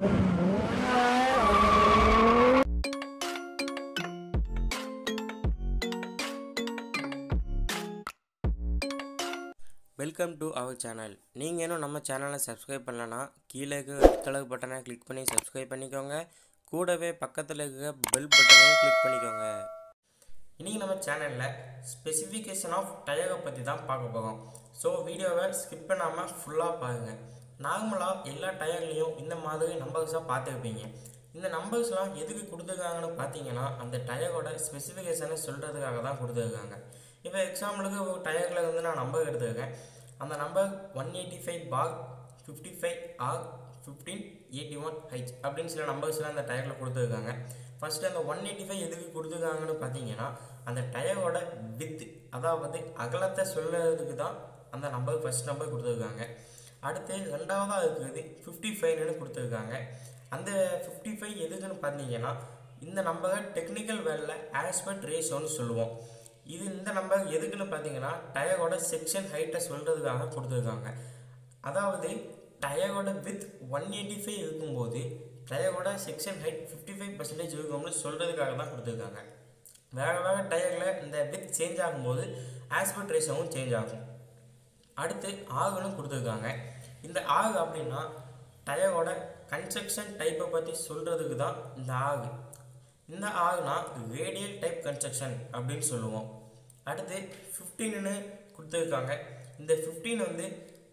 welcome to our channel நீங்கள் இன்னும் நம்ம சேனலை சப்ஸ்கிரைப் பண்ணலன்னா கீழே இருக்க ரெட் கலர் பட்டனை கிளிக் பண்ணி சப்ஸ்கிரைப் பண்ணிக்கோங்க கூடவே பக்கத்தில் இருக்க பெல் பட்டனையும் கிளிக் பண்ணிக்கோங்க இன்றைக்கி நம்ம சேனலில் ஸ்பெசிஃபிகேஷன் ஆஃப் டயரை பற்றி தான் பார்க்க போகிறோம் ஸோ வீடியோவை ஸ்கிப் பண்ணாமல் ஃபுல்லாக பாருங்கள் நார்மலாக எல்லா டயர்லேயும் இந்த மாதிரி நம்பர்ஸாக பார்த்துருப்பீங்க இந்த நம்பர்ஸ்லாம் எதுக்கு கொடுத்துருக்காங்கன்னு பார்த்தீங்கன்னா அந்த டயரோட ஸ்பெசிஃபிகேஷனை சொல்கிறதுக்காக தான் கொடுத்துருக்காங்க இப்போ எக்ஸாம்பிளுக்கு ஒரு டயரில் வந்து நான் நம்பர் எடுத்துருக்கேன் அந்த number one eighty five bar fifty five R fifteen eighty one H அப்படின்னு சில நம்பர்ஸ்லாம் அந்த டயரில் கொடுத்துருக்காங்க ஃபஸ்ட்டு அந்த ஒன் எயிட்டி ஃபைவ் எதுக்கு கொடுத்துருக்காங்கன்னு பார்த்தீங்கன்னா அந்த டயரோட வித்து அதாவது அகலத்தை சொல்கிறதுக்கு தான் அந்த நம்பர் ஃபஸ்ட் நம்பர் கொடுத்துருக்காங்க அடுத்து ரெண்டாவதாக இருக்கிறது ஃபிஃப்டி ஃபைவ்னு கொடுத்துருக்காங்க அந்த ஃபிஃப்டி ஃபைவ் எதுக்குன்னு பார்த்தீங்கன்னா இந்த நம்பரை டெக்னிக்கல் வேலில் ஆஸ்பெக்ட் ரேஷோன்னு சொல்லுவோம் இது இந்த நம்பர் எதுக்குன்னு பார்த்தீங்கன்னா டயரோட செக்ஷன் ஹைட்டை சொல்கிறதுக்காக கொடுத்துருக்காங்க அதாவது டயரோட வித் ஒன் எயிட்டி ஃபைவ் இருக்கும்போது டயரோட section height fifty five percentage இருக்கும்னு சொல்கிறதுக்காக தான் கொடுத்துருக்காங்க வேறு வேறு டயரில் இந்த வித் சேஞ்ச் ஆகும்போது ஆஸ்பெக்ட் ரேஷோவும் சேஞ்ச் ஆகும் அடுத்து ஆகுன்னு கொடுத்துருக்காங்க இந்த ஆகு அப்படின்னா டயரோட கன்ஸ்ட்ரக்ஷன் டைப்பை பற்றி சொல்கிறதுக்கு தான் இந்த ஆகு இந்த ஆகுனா ரேடியல் டைப் கன்ஸ்ட்ரக்ஷன் அப்படின்னு சொல்லுவோம் அடுத்து ஃபிஃப்டீன்னு கொடுத்துருக்காங்க இந்த ஃபிஃப்டீன் வந்து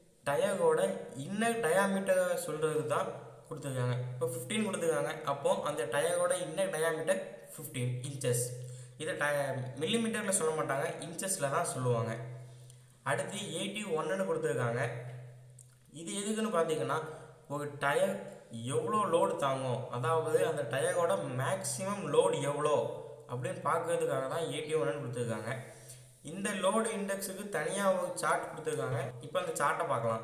டயரோட இன்னர் டயாமீட்டரை சொல்கிறது தான் கொடுத்துருக்காங்க இப்போ ஃபிஃப்டீன் கொடுத்துருக்காங்க அப்போது அந்த டயரோட இன்னர் டயாமீட்டர் ஃபிஃப்டீன் இன்ச்சஸ் இதை ட மில்லிமீட்டரில் சொல்ல மாட்டாங்க இன்ச்சஸில் தான் சொல்லுவாங்க அடுத்து எயிட்டி ஒன்றுன்னு கொடுத்துருக்காங்க இது எதுக்குன்னு பார்த்தீங்கன்னா ஒரு டயர் எவ்வளோ லோடு தாங்கும் அதாவது அந்த டயரோட மேக்ஸிமம் லோடு எவ்வளோ அப்படின்னு பார்க்கறதுக்காக தான் எயிட்டி ஒன்னு கொடுத்துருக்காங்க இந்த லோடு இண்டெக்ஸுக்கு தனியாக ஒரு சார்ட் கொடுத்துருக்காங்க இப்போ அந்த சார்ட்டை பார்க்கலாம்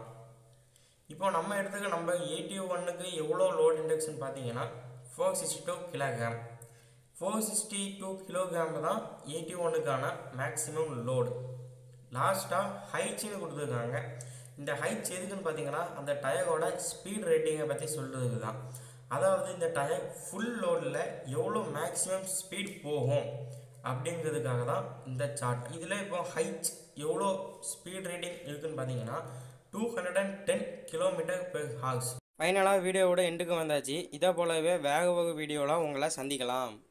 இப்போ நம்ம எடுத்துக்க நம்ம எயிட்டி ஒன்னுக்கு எவ்வளோ லோடு இண்டெக்ஸ்னு பார்த்தீங்கன்னா four sixty two kilogram four sixty two kilogram தான் எயிட்டி ஒன்னுக்கான மேக்ஸிமம் லோடு லாஸ்ட்டாக ஹைட்ஸ்னு கொடுத்துருக்காங்க இந்த ஹைட்ஸ் எதுக்குன்னு பார்த்தீங்கன்னா அந்த டயரோட ஸ்பீட் ரேட்டிங்கை பற்றி சொல்கிறதுக்கு தான் அதாவது இந்த டயர் ஃபுல் லோடில் எவ்வளோ மேக்ஸிமம் ஸ்பீட் போகும் அப்படிங்கிறதுக்காக தான் இந்த சார்ட் இதில் இப்போ ஹைட்ஸ் எவ்வளோ ஸ்பீட் ரேட்டிங் இருக்குன்னு பார்த்தீங்கன்னா two hundred and ten kilometre per hours ஃபைனலாக வீடியோவோட எண்டுக்கு வந்தாச்சு இதை போலவே வேக ஒரு வீடியோவில் உங்களை சந்திக்கலாம்